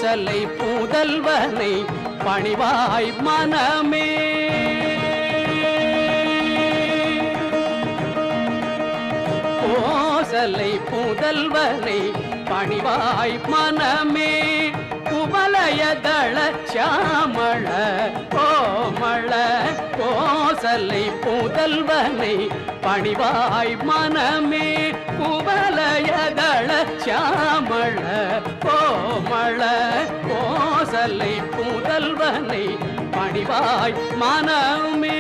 கோசலை புதல்வனை பணிவாய் மனமே கோசலை புதல்வனை பணிவாய் மனமே குவலயதள சாமள கோமள கோசலை புதல்வனை பணிவாய் மனமே குவலயதள சாமள கோமள கோசலை புதல்வனை பணிவாய் மனமே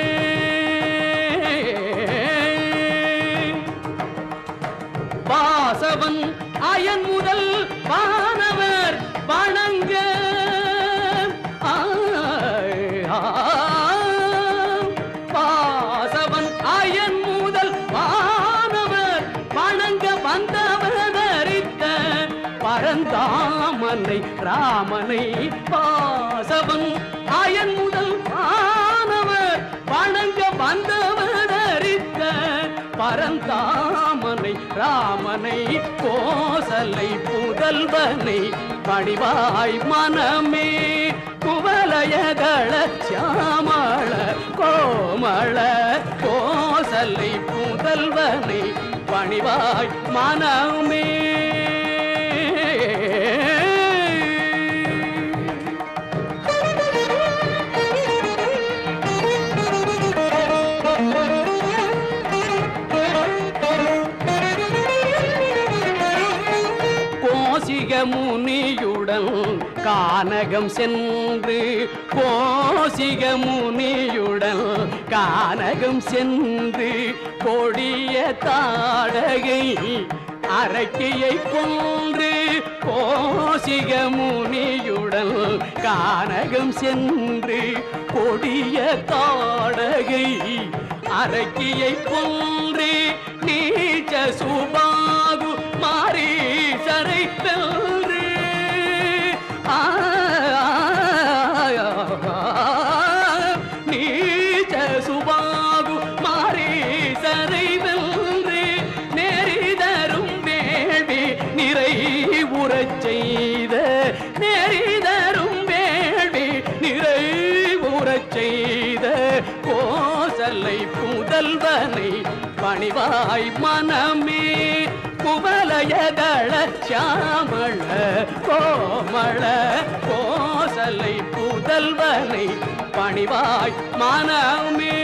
வாசவன் அயன் முதல் வானவர் வணங்க ஆய், ஆம். வாசவன் அயன் முதல் வானவர் வணங்க வந்தவர் தரித்த பரந்தாமனை ராமனை வாசவன் அயன் முதல் வானவர் வணங்க வந்தவர் தரித்த பரந்தாமனை ராமனை கோசலை புதல்வனை பணிவாய் மனமே குவலயதள சாமள கோமள கோசலை புதல்வனை பணிவாய் மனமே கோசிக முனியுடன் கானகம் சென்று கோசிக முனியுடன் கானகம் சென்று கொடிய தாடகை அரக்கியை கொன்று கோசிக முனியுடன் கானகம் சென்று கொடிய தாடகை அரக்கியை கொன்று நீச்ச சுபாகு மாறி சரை வென்று ஆ, நீச்ச சுபாகு மாறி சரை வென்று நெறிதரும் வேள்வி நிறை உறச் செய்த நெறிதரும் வேள்வி நிறை உறச் செய்த கோசலை புதல்வனை பணிவாய் மனமே குவலயதள சாமள கோமள கோசலை புதல்வனை பணிவாய் மனமே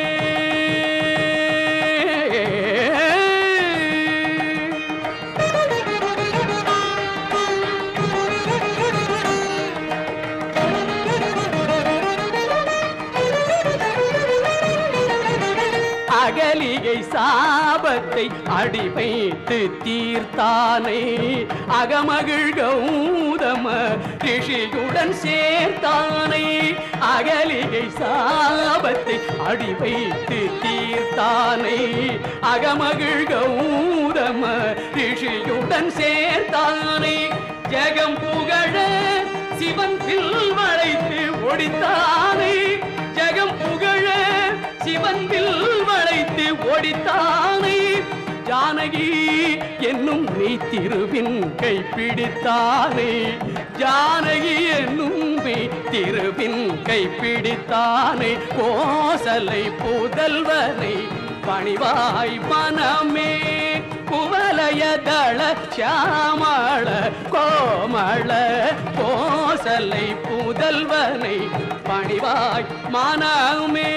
அகலிகை சாபத்தை அடி வைத்து தீர்த்தானே அகமகிழ் கௌதம ரிஷியுடன் சேர்த்தானே அகலிகை சாபத்தை அடி வைத்து தீர்த்தானே அகமகிழ் கௌதம ரிஷியுடன் சேர்த்தானே ஜெகம் புகழ சிவன் பில் வளைத்து ஒடித்தானே ஜெகம் புகழ சிவன் வில் வளைத்து ஒடித்தானே ஜானகி என்னும் நீ திருவின் கைப்பிடித்தானே ஜானகி என்னும் நீ திருவின் கைப்பிடித்தானே கோசலை புதல்வனை பணிவாய் மனமே குவலயதள சாமள கோமள கோசலை புதல்வனை பணிவாய் மனமே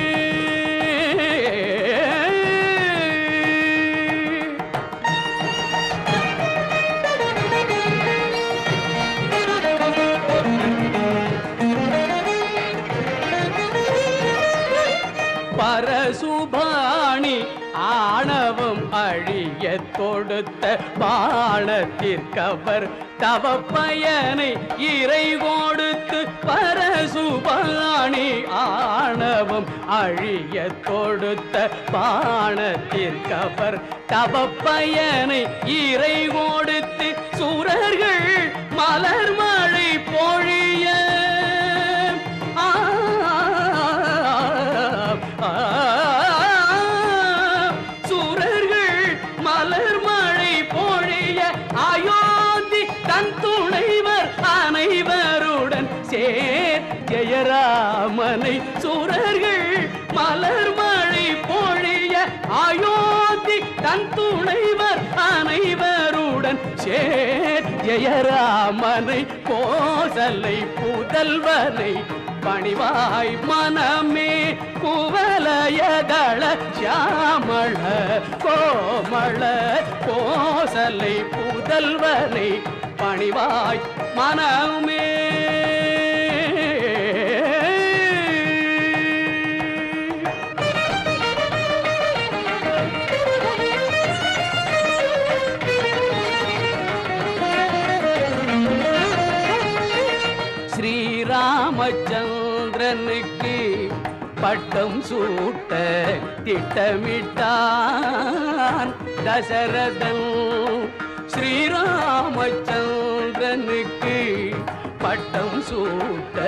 பரசுபாணி ஆணவம் அழிய தொடுத்த பாணத்திற்கவர் தவ பயனை இறை கொடுத்து பரசுபாணி ஆணவம் அழிய தொடுத்த பாணத்திற்கவர் தவ பயனை இறை கொடுத்து சூரர்கள் மலர் மழை பொழிய ஆ, ஆ, சூரர்கள் மலர் மழை பொழிய அயோத்தி தன் துணைவர் அனைவர் பப்பையனை சூரர்கள் மலர் மழை பொழிய அயோத்தி தன் துணைவர் அனைவருடன் சேர் ஜெயராமனை கோசலை புதல்வனை பணிவாய் மனமே குவலயதள சியாமள கோமள கோசலை புதல்வனை பணிவாய் மனமே ஸ்ரீராமச்சந்திரனுக்கு பட்டம் சூட்ட திட்டமிட்டான் தசரதன் ஸ்ரீராமச்சந்திரனுக்கு பட்டம் சூட்ட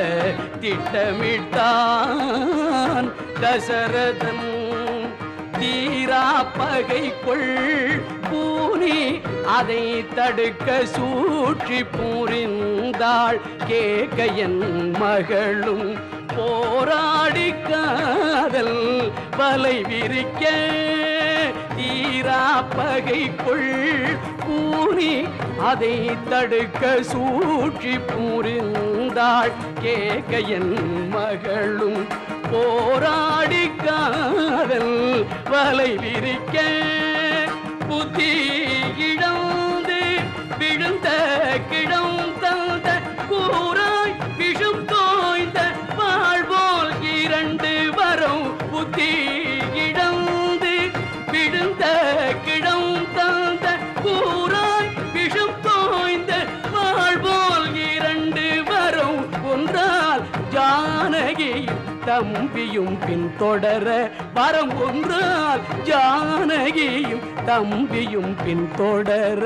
திட்டமிட்டான் தசரதன் தீரா பகைக்குள் பூனி அதை தடுக்க சூழ்ச்சி புரிந்தாள் கேக்கையன் மகளும் போராடி காதல் வலை விரிக்க தீரா பகைக்குள் பூனி அதை தடுக்க சூழ்ச்சி புரிந்தாள் கேக்கையன் மகளும் போராடி காதல் வலை விரிக்க புத்தி இழந்து விழுந்த கிடம் தந்த கூறாய் விஷம் தோய்ந்த வாழ்வோல் இரண்டு வரும் புத்தி இழந்து விழுந்த கிடம் தந்த கூறாய் விஷம் தோய்ந்த வாழ்வோல் இரண்டு வரும் ஒன்றால் ஜானகி தம்பியும் பின்தொடர வரம் ஒன்றால் ஜானகியும் தம்பியும் பின்தொடர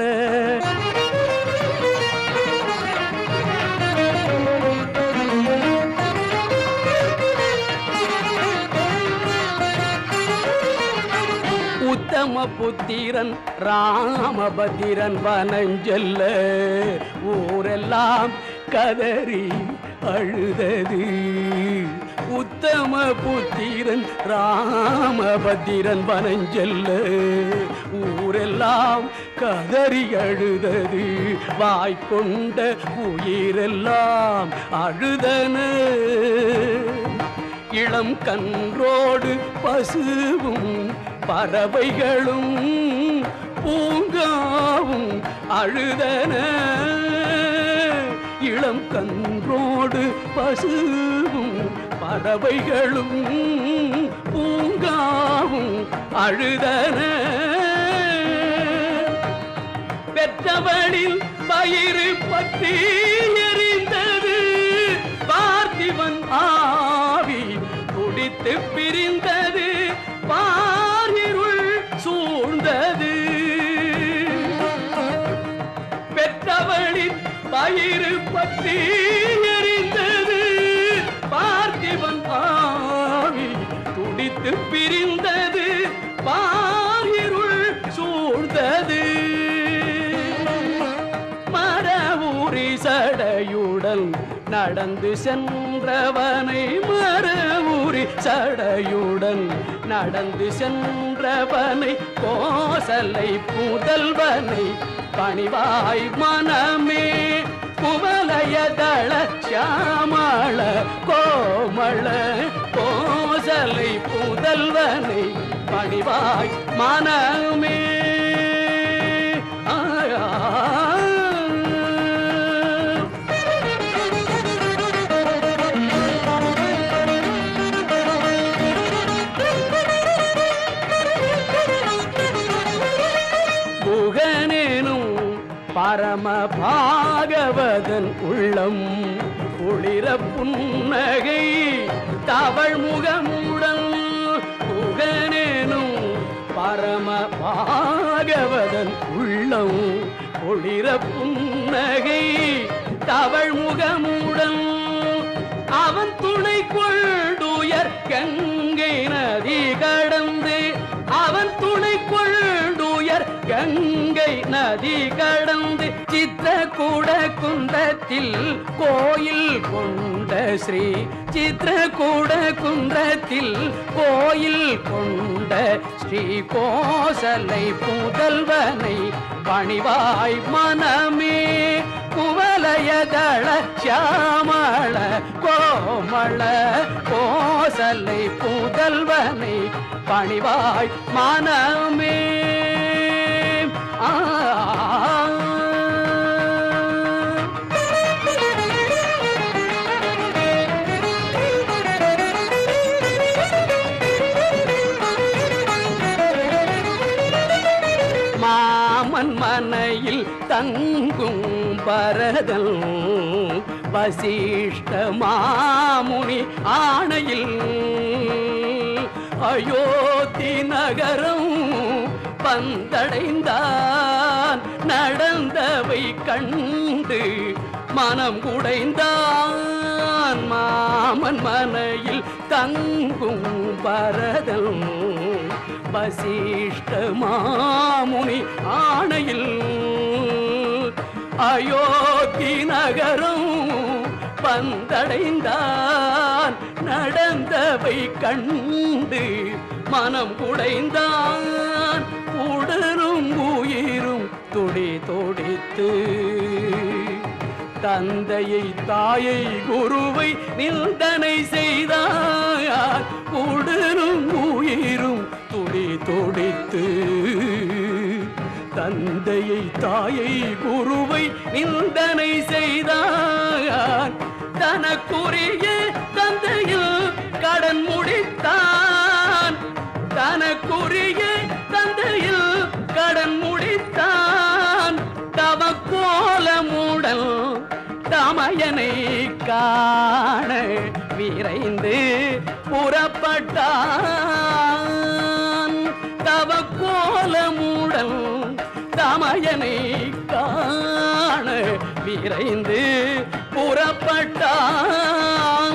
உத்தம புத்திரன் ராமபத்திரன் வனஞ்செல்ல ஊரெல்லாம் கதறி அழுதது உத்தம புத்திரன் ராமபத்திரன் வனஞ்செல்ல ஊரெல்லாம் கதறி அழுதது வாய்க்கொண்ட உயிரெல்லாம் அழுதன இளம் கன்றோடு பசுவும் பறவைகளும் பூங்காவும் அழுதன இளம் கன்றோடு பசுவும் பறவைகளும் பூங்காவும் அழுதன பெற்றவளில் பயிறு பற்றி எரிந்தது பார்த்திவன் ஆவி துடித்து பிரிந்தது பாரிருள் சூழ்ந்தது பெற்றவளின் பயிறு பற்றி எரிந்தது பார்த்திவன் ஆவி துடித்து பிரிந்தது பாரிருள் சூழ்ந்தது மரவூரி சடையுடல் நடந்து சென்றவனை மரவூரி சடையுடன் நடந்து சென்றவனை கோசலை புதல்வனை பணிவாய் மனமே குவலயதள சியாமள கோமள கோசலை புதல்வனை பணிவாய் மனமே ஆயா புகனேனும் பரம பாகவதன் உள்ளம் குளிர புன்னகை தவள் முகமுடன் புகனேனும் பரம பாகவதன் உள்ளம் குளிர புன்னகை தவள் முகமுடன் அவன் துணை கொள்டுயர் கங்கை நதி கடந்து அவன் துணை கொள்டுயர் கங்கை கங்கை நதி கடந்து சித்திரகூட குன்றத்தில் கோயில் கொண்ட ஸ்ரீ சித்திரகூட குன்றத்தில் கோயில் கொண்ட ஸ்ரீ கோசலை புதல்வனை பணிவாய் மனமே குவலயதள சியாமள கோமள கோசலை புதல்வனை பணிவாய் மனமே ஆ மாமன் மனையில் தங்கும் பரதல் வசிஷ்ட மாமுனி ஆணையில் அயோத்தி நகரம் வந்தடைந்தான் நடந்தவை கண்டு மனம் குடைந்தான் மாமன் மனையில் தங்கும் பரதல் வசிஷ்ட மாமுனி ஆணையில் அயோத்தி நகரம் வந்தடைந்தான் நடந்தவை கண்டு மனம் குடைந்தான் உடலும் உயிரும் துடி துடித்து தந்தையை தாயை குருவை நிந்தனை செய்தார் உடலும் உயிரும் துடி துடித்து தந்தையை தாயை குருவை நிந்தனை செய்தார் தனக்குரிய தந்தையில் கடன் முடித்தான் தனக்குரிய தந்தையில் கடன் முடித்தான் தவக்கோலமுடல் தமையனை காண விரைந்து புறப்பட்டான் தவக்கோலமுடல் தமையனை காண விரைந்து புறப்பட்டான்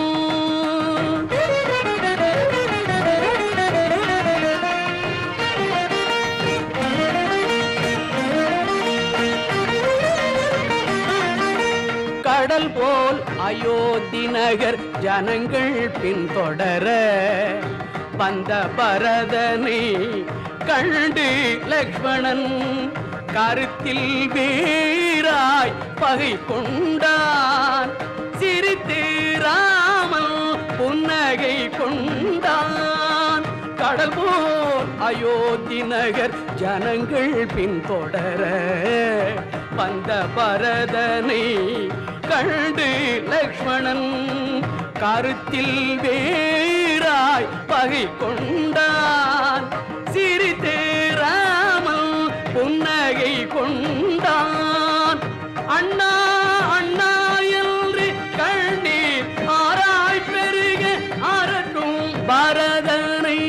கடல் போல் அயோத்தி நகர் ஜனங்கள் பின்தொடர வந்த பரதனை கண்டு லக்ஷ்மணன் கருத்தில் வீராய் பகை கொண்டான் சிரித்து ராமன் புன்னகை கொண்டான் கடல் போல் அயோத்தி நகர் ஜனங்கள் பின்தொடர வந்த பரதனை கண்டு லக்ஷ்மணன் கருத்தில் வேராய் பகை கொண்டான் சிரித்து ராமன் புன்னகை கொண்டான் அண்ணா அண்ணா என்று கண்ணீர் ஆராய் பெருக அரட்டும் பரதனை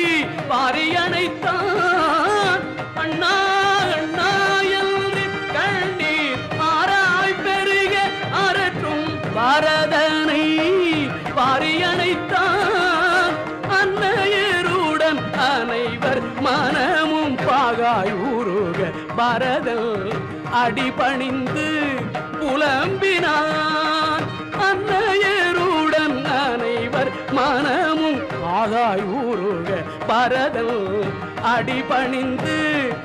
பாரியணைத்தான் அண்ணா அண்ணா என்று கண்ணீர் ஆராய் பெருக அரட்டும் பரதனை பாரியணைத்தான் அன்னையருடன் அனைவர் மனமும் பாகாய் உருக பரதல் அடிபணிந்து புலம்பினான் அன்னையருடன் அனைவர் மனமும் ஆகாய் ஊருக பரதல் அடிபணிந்து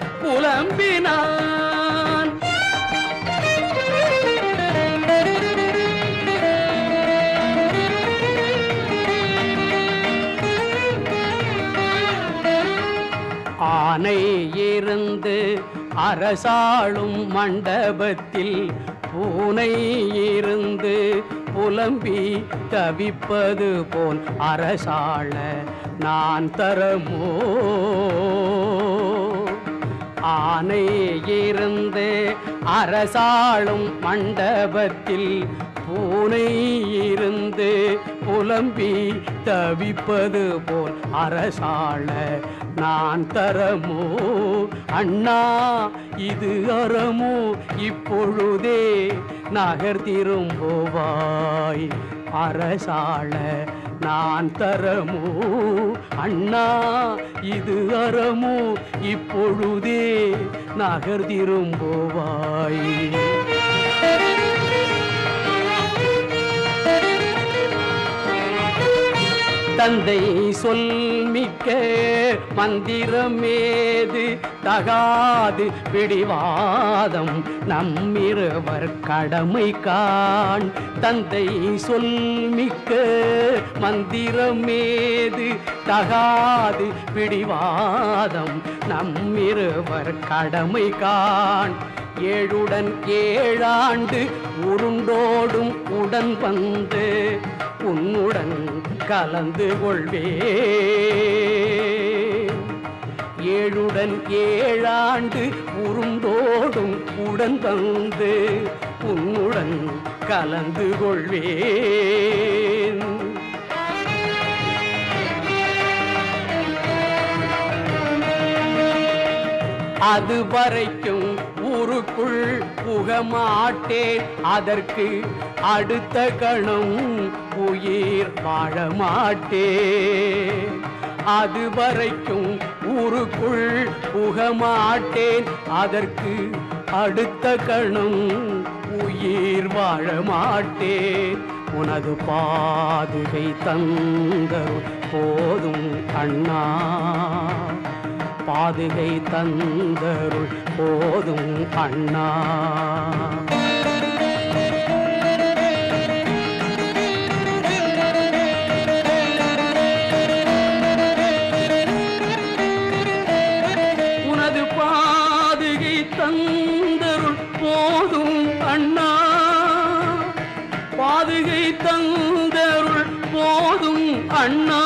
புலம்பினான் ஆனை இருந்து அரசாளும் மண்டபத்தில் பூனை இருந்து புலம்பி தவிப்பது போல் அரசாள நான் தரமோ ஆனை இருந்து அரசாளும் மண்டபத்தில் பூனை இருந்து புலம்பி தவிப்பது போல் அரசாள நான் தரமோ அண்ணா இது அறமோ இப்பொழுதே நகர் திரும்புவாய் அரசாள நான் தரமோ அண்ணா இது அறமோ இப்பொழுதே நகர்திரும்போவாய் தந்தை சொல் மிக்க மந்திரமேது தகாது பிடிவாதம் நம்மிருவர் கடமை காண் தந்தை சொல் மிக்க மந்திரமேது தகாது பிடிவாதம் நம்மிருவர் கடமை காண் ஏழுடன் ஏழாண்டு உருண்டோடும் உடன் வந்து உன்னுடன் கலந்து கொள்வே ஏழுடன் ஏழாண்டு உருண்டோடும் உடன் வந்து உன்னுடன் கலந்து கொள்வேன் அது வரைக்கும் ஊருக்குள் புக மாட்டேன் அதற்கு அடுத்த கணம் உயிர் வாழ மாட்டேன் அது வரைக்கும் ஊருக்குள் புக மாட்டேன் அதற்கு அடுத்த கணம் உயிர் வாழ மாட்டேன் உனது பாதுகை தந்த போதும் அண்ணா பாதுகை தந்தருள் போதும் அண்ணா உனது பாதுகை தந்தருள் போதும் அண்ணா பாதுகை தந்தருள் போதும் அண்ணா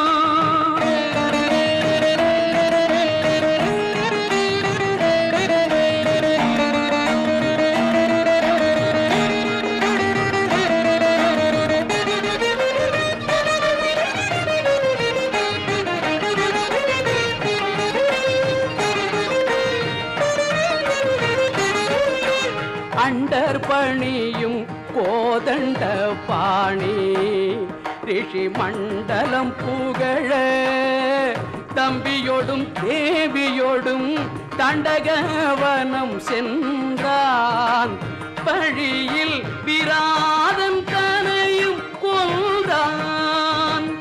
அண்டர் பணியும் கோதண்ட பாணி ரிஷி மண்டலம் புகழ தம்பியோடும் தேவியோடும் தண்டகவனம் சென்றான் பழியில் விராதன் தனையும் கொன்றான்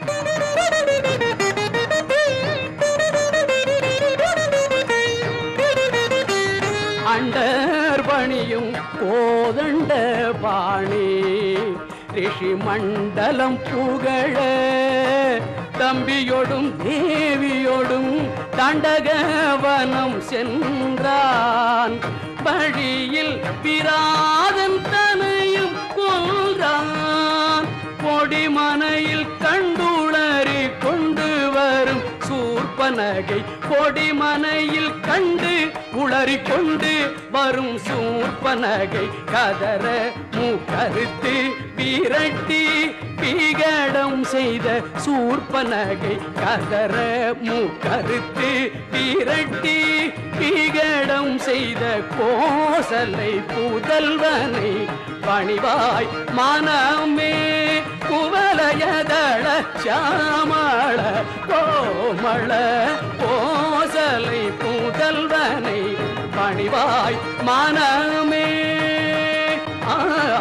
அண்டர் பணியும் கோதண்ட பாணி ரிஷி மண்டலம் புகழ தம்பியோடும் தேவியோடும் தண்டகவனம் சென்றான் வழியில் பிராதன் தனையும் கொன்றான் கொடிமனையில் கண்டுளறி கொண்டு வரும் சூர்பனகை கொடிமனையில் கண்டு உளறி கொண்டு வரும் சூர்பனகை கதற மூக்கறுத்து விரட்டி பீகடம் செய்த சூர்பனகை கதற மூக்கறுத்து விரட்டி பீகடம் செய்த கோசலை புதல்வனை பணிவாய் மனமே குவலயதள சாமள கோமள கோசலை புதல்வனை பணிவாய் மனமே ஆ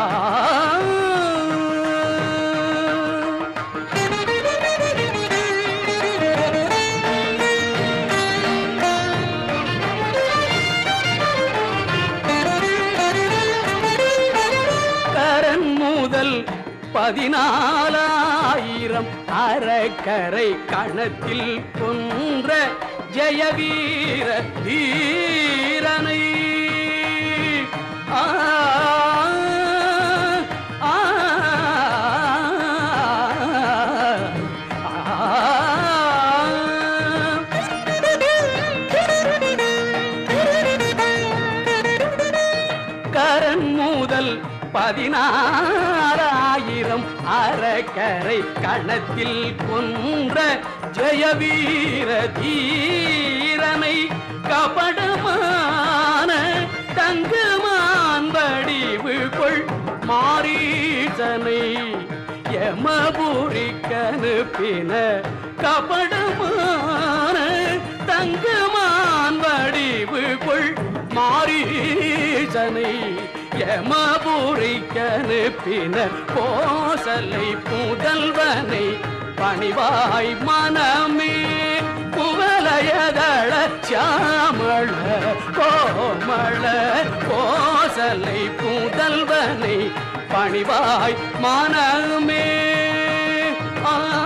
கரன் முதல் பதினாலாயிரம் அறக்கரை கணத்தில் கொன்ற ஜெயவீர வீரனை ஆ, ஆ, கரன் முதல் பதினாறாயிரம் அறக்கரை கணத்தில் கொன்ற ஜெயவீர தீரனை கபடமான தங்கமான் வடிவு கொள் மாரீசனை யமபுரிக்கனுப்பின கபடமான தங்கமான் வடிவு கொள் மாரீசனை யமபுரிக்கனுப்பின கோசலை புதல்வனை பணிவாய் மனமே குவலயதள சாமள கோமள கோசலை புதல்வனை பணிவாய் மனமே ஆ